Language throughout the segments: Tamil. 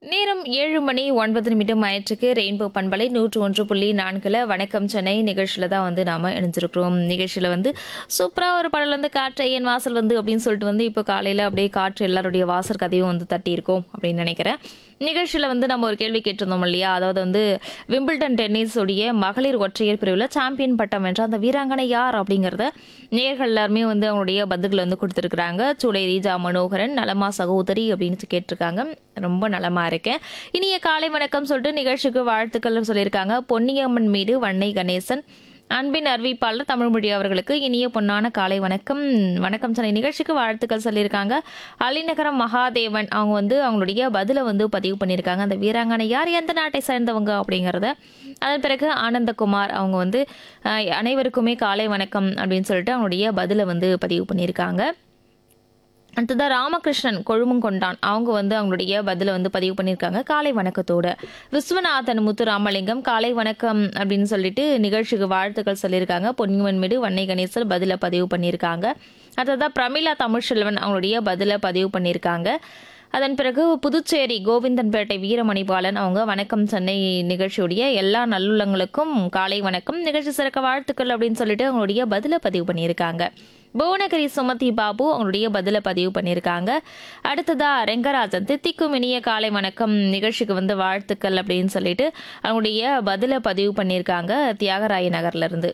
நேரம் ஏழு மணி ஒன்பது நிமிடம் ஆயிற்றுக்கு ரெயின்போ பண்பலை நூற்று ஒன்று புள்ளி நான்கில் வணக்கம் சென்னை நிகழ்ச்சியில் தான் வந்து நாம் இணைஞ்சிருக்கிறோம் நிகழ்ச்சியில் வந்து சூப்பராக ஒரு பாடல் வந்து காற்று என் வாசல் வந்து அப்படின்னு சொல்லிட்டு வந்து இப்போ காலையில் அப்படியே காற்று எல்லாருடைய வாசல் கதையும் வந்து தட்டியிருக்கோம் அப்படின்னு நினைக்கிறேன் நிகழ்ச்சியில் வந்து நம்ம ஒரு கேள்வி கேட்டிருந்தோம் இல்லையா அதாவது வந்து விம்பிள்டன் டென்னிஸ் உடைய மகளிர் ஒற்றையர் பிரிவில் சாம்பியன் பட்டம் வென்ற அந்த வீராங்கனை யார் அப்படிங்கிறத நேர்கள் எல்லாருமே வந்து அவங்களுடைய பதில்களை வந்து கொடுத்துருக்குறாங்க சூளை ரீஜா மனோகரன் நலமா சகோதரி அப்படின்னு கேட்டிருக்காங்க ரொம்ப நலமா இருக்கேன் இனிய காலை வணக்கம் சொல்லிட்டு நிகழ்ச்சிக்கு வாழ்த்துக்கள் சொல்லியிருக்காங்க பொன்னியம்மன் மீது வன்னை கணேசன் அன்பின் அறிவிப்பாளர் தமிழ்மொழி அவர்களுக்கு இனிய பொன்னான காலை வணக்கம் வணக்கம் சென்னை நிகழ்ச்சிக்கு வாழ்த்துக்கள் சொல்லியிருக்காங்க அலிநகரம் மகாதேவன் அவங்க வந்து அவங்களுடைய பதிலை வந்து பதிவு பண்ணியிருக்காங்க அந்த வீராங்கனை யார் எந்த நாட்டை சேர்ந்தவங்க அப்படிங்கிறத அதன் பிறகு ஆனந்தகுமார் அவங்க வந்து அஹ், அனைவருக்குமே காலை வணக்கம் அப்படின்னு சொல்லிட்டு அவங்களுடைய பதிலை வந்து பதிவு பண்ணியிருக்காங்க அடுத்ததாக ராமகிருஷ்ணன் கொழுமங்கொண்டான் அவங்க வந்து அவங்களுடைய பதிலை வந்து பதிவு பண்ணியிருக்காங்க காலை வணக்கத்தோட விஸ்வநாதன் முத்து ராமலிங்கம் காலை வணக்கம் அப்படின்னு சொல்லிட்டு நிகழ்ச்சிக்கு வாழ்த்துக்கள் சொல்லியிருக்காங்க பொன்னிவன் மீது வன்னை கணேசர் பதிலை பதிவு பண்ணியிருக்காங்க அடுத்ததாக பிரமிளா தமிழ்செல்வன் அவங்களுடைய பதிலை பதிவு பண்ணியிருக்காங்க அதன் பிறகு புதுச்சேரி கோவிந்தன்பேட்டை வீரமணிபாலன் அவங்க வணக்கம் சென்னை நிகழ்ச்சியுடைய எல்லா நல்லுள்ளங்களுக்கும் காலை வணக்கம் நிகழ்ச்சி சிறக்க வாழ்த்துக்கள் அப்படின்னு சொல்லிட்டு அவங்களுடைய பதிலை பதிவு பண்ணியிருக்காங்க புவனகிரி சுமதி பாபு அவங்களுடைய பதிலை பதிவு பண்ணியிருக்காங்க அடுத்ததா ரெங்கராஜன் தித்திக்கும் இனிய காலை வணக்கம் நிகழ்ச்சிக்கு வந்து வாழ்த்துக்கள் அப்படின்னு சொல்லிட்டு அவங்களுடைய பதிலை பதிவு பண்ணியிருக்காங்க தியாகராய நகர்ல இருந்து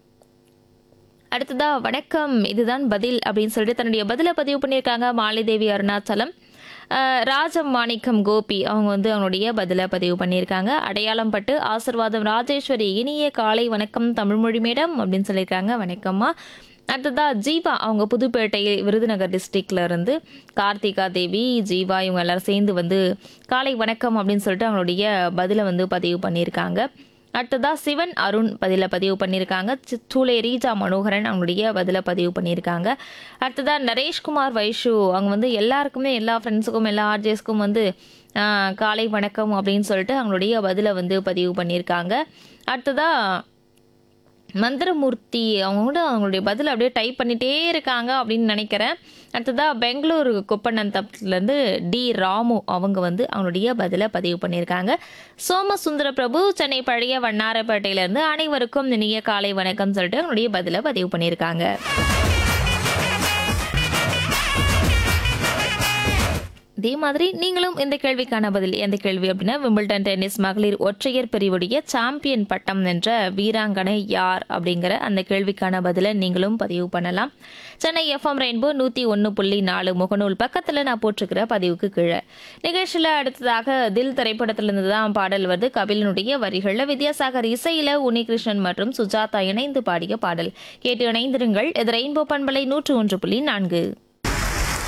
அடுத்ததா வணக்கம் இதுதான் பதில் அப்படின்னு சொல்லிட்டு தன்னுடைய பதிலை பதிவு பண்ணியிருக்காங்க மாலிதேவி அருணாச்சலம் அஹ், ராஜம் மாணிக்கம் கோபி அவங்க வந்து அவங்களுடைய பதிலை பதிவு பண்ணியிருக்காங்க அடையாளம் பட்டு ஆசிர்வாதம் ராஜேஸ்வரி இனிய காலை வணக்கம் தமிழ்மொழி மேடம் அப்படின்னு சொல்லியிருக்காங்க வணக்கம்மா அடுத்ததா ஜீவா அவங்க புதுப்பேட்டை விருதுநகர் டிஸ்ட்ரிக்ட்ல இருந்து கார்த்திகா தேவி ஜீவா இவங்க எல்லாரும் சேர்ந்து வந்து காலை வணக்கம் அப்படின்னு சொல்லிட்டு அவங்களுடைய பதிலை வந்து பதிவு பண்ணியிருக்காங்க அடுத்ததா சிவன் அருண் பதில பதிவு பண்ணியிருக்காங்க சி- சூளை ரீஜா மனோகரன் அவங்களுடைய பதில பதிவு பண்ணியிருக்காங்க அடுத்ததா நரேஷ்குமார் வைஷு அவங்க வந்து எல்லாருக்குமே எல்லா ஃப்ரெண்ட்ஸுக்கும் எல்லா ஆர்ஜேஸ்க்கும் வந்து ஆஹ், காலை வணக்கம் அப்படின்னு சொல்லிட்டு அவங்களுடைய பதில வந்து பதிவு பண்ணியிருக்காங்க அடுத்ததா மந்திரமூர்த்தி அவங்க கூட அவங்களுடைய பதில் அப்படியே டைப் பண்ணிட்டே இருக்காங்க அப்படின்னு நினைக்கிறேன் அடுத்ததா பெங்களூரு குப்பநந்தத்துலேருந்து டி ராமு அவங்க வந்து அவங்களுடைய பதிலை பதிவு பண்ணியிருக்காங்க சோமசுந்தர பிரபு சென்னை பழைய வண்ணாரப்பேட்டையிலேருந்து அனைவருக்கும் இனிய காலை வணக்கம் சொல்லிட்டு அவங்களுடைய பதிலை பதிவு பண்ணியிருக்காங்க இதே மாதிரி நீங்களும் இந்த கேள்விக்கான பதில் எந்த கேள்வி அப்படின்னா விம்பிள்டன் டென்னிஸ் மகளிர் ஒற்றையர் பிரிவுடைய சாம்பியன் பட்டம் வென்ற வீராங்கனை யார் அப்படிங்கிற அந்த கேள்விக்கான பதிலை நீங்களும் பதிவு பண்ணலாம் சென்னை எஃப்எம் ரெயின்போ நூற்றி ஒன்று புள்ளி நாலு முகநூல் பக்கத்தில் நான் போட்டிருக்கிற பதிவுக்கு கீழே நிகழ்ச்சியில் அடுத்ததாக தில் திரைப்படத்திலிருந்து தான் பாடல் வருது கபிலனுடைய வரிகளில் வித்யாசாகர் இசையில உன்னிகிருஷ்ணன் மற்றும் சுஜாதா இணைந்து பாடிய பாடல் கேட்டு இணைந்திருங்கள் இது ரெயின்போ பண்பலை நூற்று ஒன்று புள்ளி நான்கு